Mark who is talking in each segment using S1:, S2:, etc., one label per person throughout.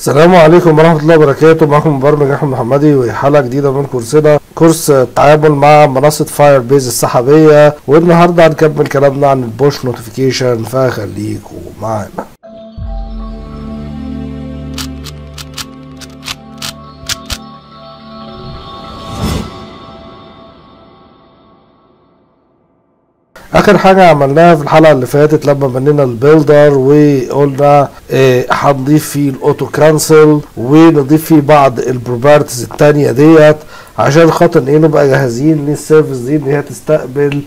S1: السلام عليكم ورحمة الله وبركاته معكم مبرمج أحمد محمدي وحلقة جديدة من كورسنا كورس التعامل مع منصة فاير بيز السحابية والنهاردة هنكمل كلامنا عن البوش نوتيفيكيشن فخليكم معانا اخر حاجة عملناها في الحلقة اللي فاتت لما بنينا البيلدر وقلنا إيه هنضيف فيه الاوتو كانسل ونضيف فيه بعض البروبرتيز التانية ديت عشان خاطر ايه نبقى جاهزين للسيرفيس دي ان هي تستقبل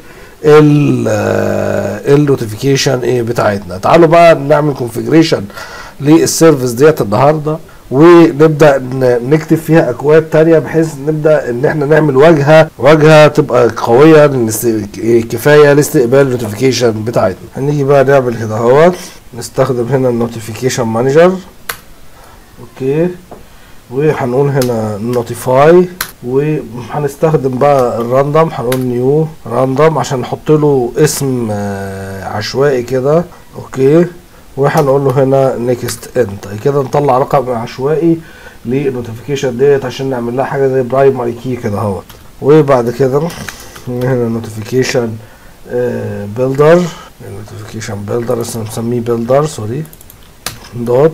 S1: النوتيفيكيشن ايه بتاعتنا تعالوا بقى نعمل كونفيجريشن للسيرفيس ديت النهارده ونبدا نكتب فيها اكواد تانية بحيث نبدا ان احنا نعمل واجهه واجهه تبقى قويه كفايه لاستقبال النوتيفيكيشن بتاعتنا هنيجي بقى نعمل كده اهوت نستخدم هنا النوتيفيكيشن مانجر اوكي وهنقول هنا نوتيفاي وهنستخدم بقى الراندوم هنقول نيو راندوم عشان نحط له اسم عشوائي كده اوكي وهنقول له هنا نيكست انت كده نطلع رقم عشوائي للنوتيفيكيشن ديت عشان نعمل لها حاجه زي برايمري كي كده اهوت وبعد كده هنا نوتيفيكيشن بيلدر النوتيفيكيشن بيلدر اسمه مسميه بيلدر سوري دوت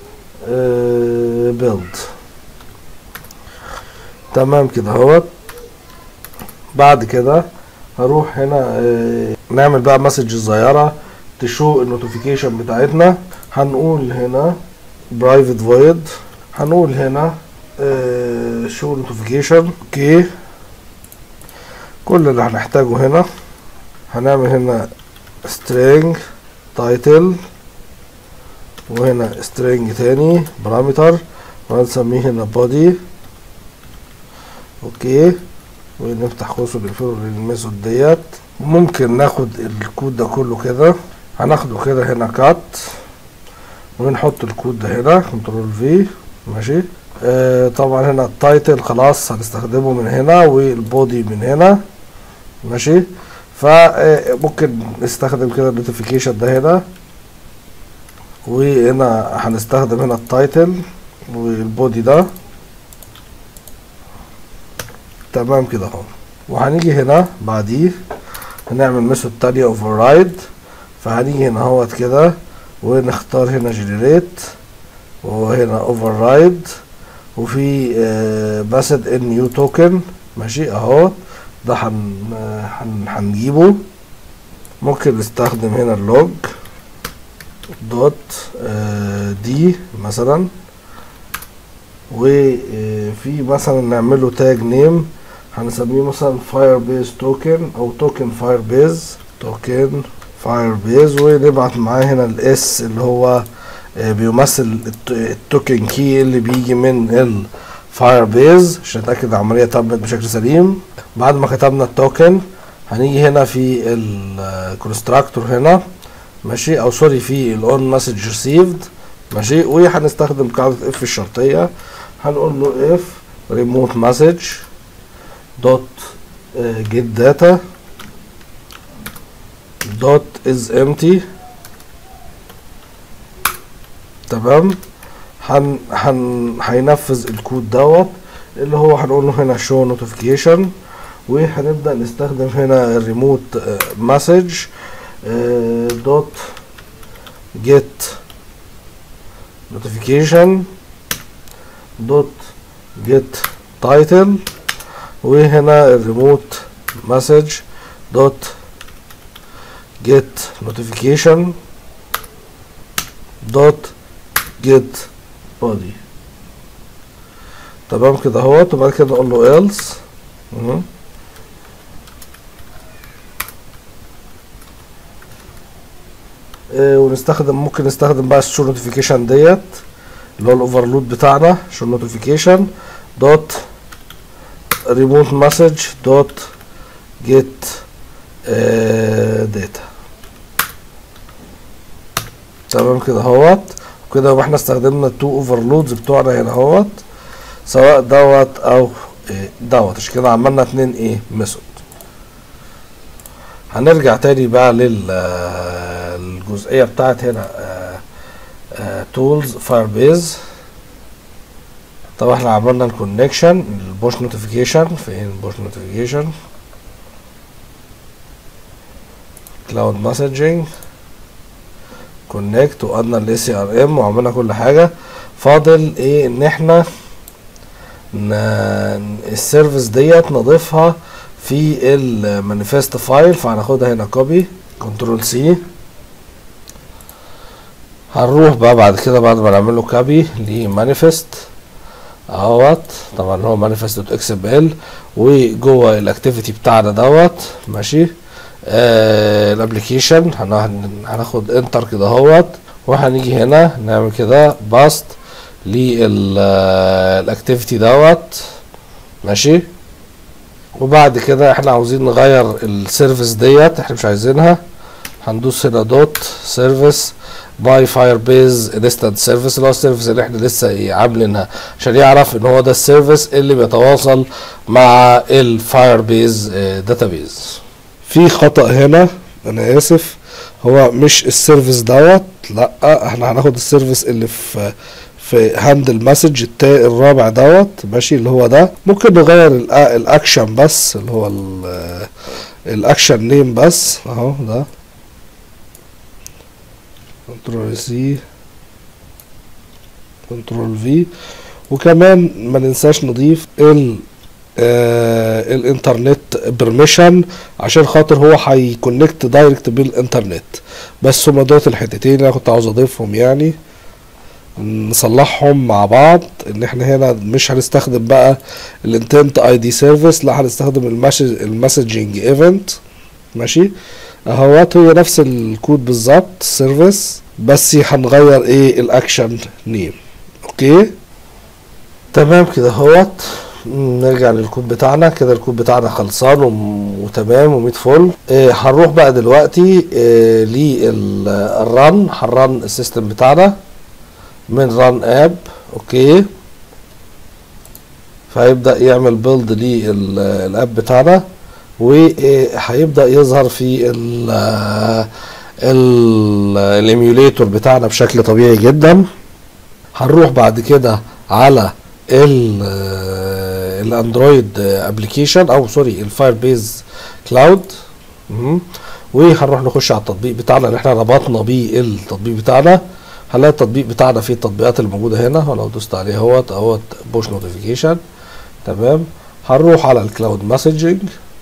S1: بيلد تمام كده اهوت بعد كده هروح هنا نعمل بقى مسج صغيره تشو النوتيفيكيشن بتاعتنا هنقول هنا برايفت void هنقول هنا شو نوتيفيكيشن اوكي كل اللي هنحتاجه هنا هنعمل هنا string title وهنا string تاني بارامتر وهنسميه هنا body اوكي ونفتح قوس ونقفله للميثود ديت ممكن ناخد الكود ده كله كده هناخده كده هنا كات ونحط الكود ده هنا كنترول في ماشي آه طبعا هنا التايتل خلاص هنستخدمه من هنا والبودي من هنا ماشي فممكن نستخدم كده النوتيفيكيشن ده هنا وهنا هنستخدم هنا التايتل والبودي ده تمام كده اهو وهنيجي هنا بعديه هنعمل ميثود تانية اوفررايد فهنيجي هنا اهوت كده ونختار هنا جنريت وهنا اوفررايد وفي باسد ان نيو توكن ماشي اهو ده هن هنجيبه ممكن نستخدم هنا اللوج دوت دي مثلا وفي مثلا نعمله تاج نيم هنسميه مثلا فاير بيز توكن او توكن فاير بيز توكن فاير بيز ونبعت معاه هنا الاس اللي هو بيمثل التوكن كي اللي بيجي من الفاير بيز عشان نتاكد العمليه تمت بشكل سليم بعد ما كتبنا التوكن هنيجي هنا في الكونستراكتور هنا ماشي او سوري في الاون مسج ريسيفد ماشي وهنستخدم قاعده اف الشرطيه هنقول له اف ريموت مسج دوت جيت داتا دوت از empty تمام هن هن هينفذ الكود دوت اللي هو هنقول له هنا show notification وهنبدا نستخدم هنا الريموت مسج دوت get notification دوت get title وهنا الريموت مسج دوت get notification دوت get body تمام كده اهوت وبعد كده نقول له else مه. اه ونستخدم ممكن نستخدم بقى الشو نوتيفيكيشن ديت اللي هو الاوفرلود بتاعنا شو نوتيفيكيشن دوت ريموت مسج دوت جيت داتا تمام كده اهوت وكده يبقى احنا استخدمنا التو اوفرلودز بتوعنا هنا اهوت سواء دوت او دوت عشان كده عملنا اتنين ايه ميثود هنرجع تاني بقى للجزئيه بتاعت هنا تولز فاير بيز طب احنا عملنا الكونكشن البوش نوتيفيكيشن فين البوش نوتيفيكيشن كلاود مسجنج كونكت وقلنا الاي سي ار ام وعملنا كل حاجه فاضل ايه ان احنا السيرفيس ديت نضيفها في المانيفست فايل فهناخدها هنا كوبي كنترول سي هنروح بقى بعد كده بعد ما نعمل له كوبي لمانيفست اهوت طبعا هو مانيفست دوت اكس ام ال وجوه الاكتيفيتي بتاعنا دوت ماشي آه الابلكيشن هناخد انتر كده اهوت وهنيجي هنا نعمل كده باست للاكتيفيتي دوت ماشي وبعد كده احنا عاوزين نغير السيرفيس ديت احنا مش عايزينها هندوس هنا دوت سيرفيس باي فاير بيز انستنت سيرفيس اللي هو السيرفيس اللي احنا لسه ايه عاملينها عشان يعرف ان هو ده السيرفيس اللي بيتواصل مع الفاير بيز داتابيز في خطأ هنا انا اسف هو مش السيرفيس دوت لا احنا هناخد السيرفيس اللي في في هاندل مسج الرابع دوت ماشي اللي هو ده ممكن نغير الاكشن بس اللي هو الاكشن نيم بس اهو ده كنترول سي كنترول في وكمان ما ننساش نضيف ال آه الانترنت بيرميشن عشان خاطر هو هيكونكت دايركت بالانترنت بس هما دول الحتتين اللي انا كنت عاوز اضيفهم يعني نصلحهم مع بعض ان احنا هنا مش هنستخدم بقى الانتنت اي دي سيرفيس لا هنستخدم المسجنج ايفنت ماشي اهوت هي نفس الكود بالظبط سيرفيس بس هنغير ايه الاكشن نيم اوكي تمام كده اهوت نرجع للكود بتاعنا كده الكود بتاعنا خلصان وتمام وميت فل إيه هنروح بقى دلوقتي إيه للرن هنرن السيستم بتاعنا من ران اب اوكي فهيبدا يعمل بيلد للاب بتاعنا وهيبدا يظهر في الايميوليتور بتاعنا بشكل طبيعي جدا هنروح بعد كده على الاندرويد ابلكيشن او سوري الفاير بيز كلاود وهنروح نخش على التطبيق بتاعنا اللي احنا ربطنا بيه التطبيق بتاعنا هنلاقي التطبيق بتاعنا فيه التطبيقات اللي موجوده هنا ولو دوست عليه اهوت اهوت بوش نوتيفيكيشن تمام هنروح على الكلاود مسجنج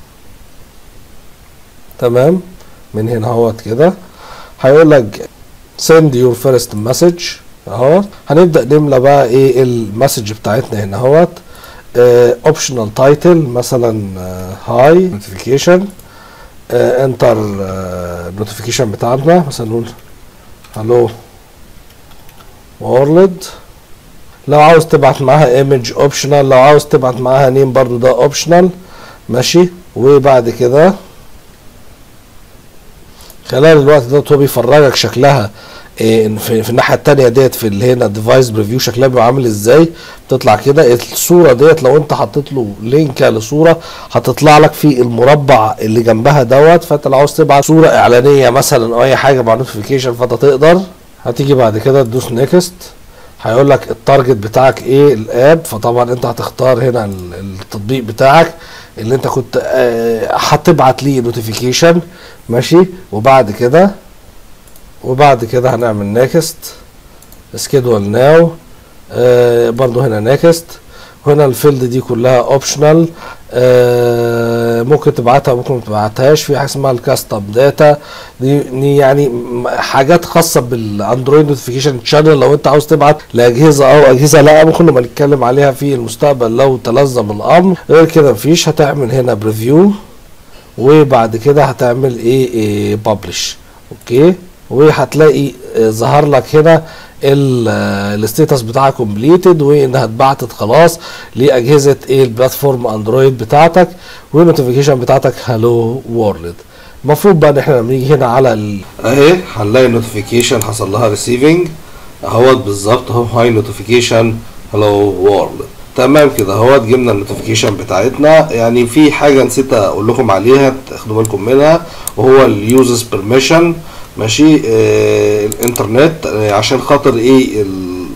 S1: تمام من هنا اهوت كده هيقول لك send your first message اهوت هنبدا نملى بقى ايه المسج بتاعتنا هنا اهوت اوبشنال تايتل مثلا هاي نوتيفيكيشن انتر نوتيفيكيشن بتاعتنا مثلا نقول هلو وورلد لو عاوز تبعت معاها ايمج اوبشنال لو عاوز تبعت معاها نيم برضو ده اوبشنال ماشي وبعد كده خلال الوقت ده هو بيفرجك شكلها إيه في, في الناحيه التانية ديت في اللي هنا ديفايس بريفيو شكلها بيبقى عامل ازاي بتطلع كده الصوره ديت لو انت حطيت له لينك لصوره هتطلع لك في المربع اللي جنبها دوت فانت لو عاوز تبعت صوره اعلانيه مثلا او اي حاجه مع نوتيفيكيشن فانت تقدر هتيجي بعد كده تدوس نيكست هيقول لك التارجت بتاعك ايه الاب فطبعا انت هتختار هنا التطبيق بتاعك اللي انت كنت هتبعت ليه نوتيفيكيشن ماشي وبعد كده وبعد كده هنعمل نيكست سكيدول ناو آه برضو هنا نيكست هنا الفيلد دي كلها اوبشنال آه ممكن تبعتها ممكن ما تبعتهاش في حاجه اسمها الكاستم داتا دي يعني حاجات خاصه بالاندرويد نوتيفيكيشن شانل لو انت عاوز تبعت لاجهزه او اجهزه لا ممكن نبقى نتكلم عليها في المستقبل لو تلزم الامر غير كده مفيش هتعمل هنا بريفيو وبعد كده هتعمل ايه, إيه ببلش اوكي وهتلاقي ظهر لك هنا الستيتس بتاعها كومبليتد وانها اتبعتت خلاص لاجهزه ايه البلاتفورم اندرويد بتاعتك والنوتيفيكيشن بتاعتك هالو وورلد المفروض بقى ان احنا لما نيجي هنا على ال... اهي هنلاقي النوتيفيكيشن حصل لها ريسيفنج اهوت بالظبط اهو هاي نوتيفيكيشن هالو وورلد تمام كده اهوت جبنا النوتيفيكيشن بتاعتنا يعني في حاجه نسيت اقول لكم عليها تاخدوا بالكم منها وهو اليوزرز بيرميشن ماشي آه الانترنت آه عشان خاطر ايه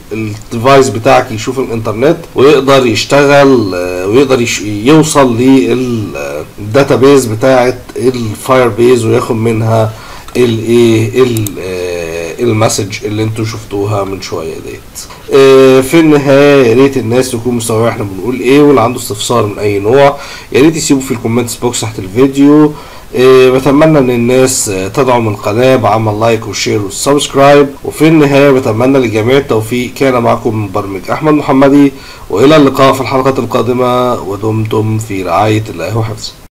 S1: الديفايس بتاعك يشوف الانترنت ويقدر يشتغل آه، ويقدر يش- يوصل للداتابيز بتاعه الفاير بيز وياخد منها الايه ال- آه، المسج اللي انتوا شفتوها من شويه ديت آه، في النهايه يا ريت الناس تكون مستوعبه احنا بنقول ايه واللي عنده استفسار من اي نوع يا ريت يسيبوا في الكومنتس بوكس تحت الفيديو آه، بتمنى ان الناس آه، تدعم القناه بعمل لايك وشير وسبسكرايب وفي النهايه بتمنى للجميع التوفيق كان معكم مبرمج احمد محمدي والى اللقاء في الحلقه القادمه ودمتم في رعايه الله وحفظه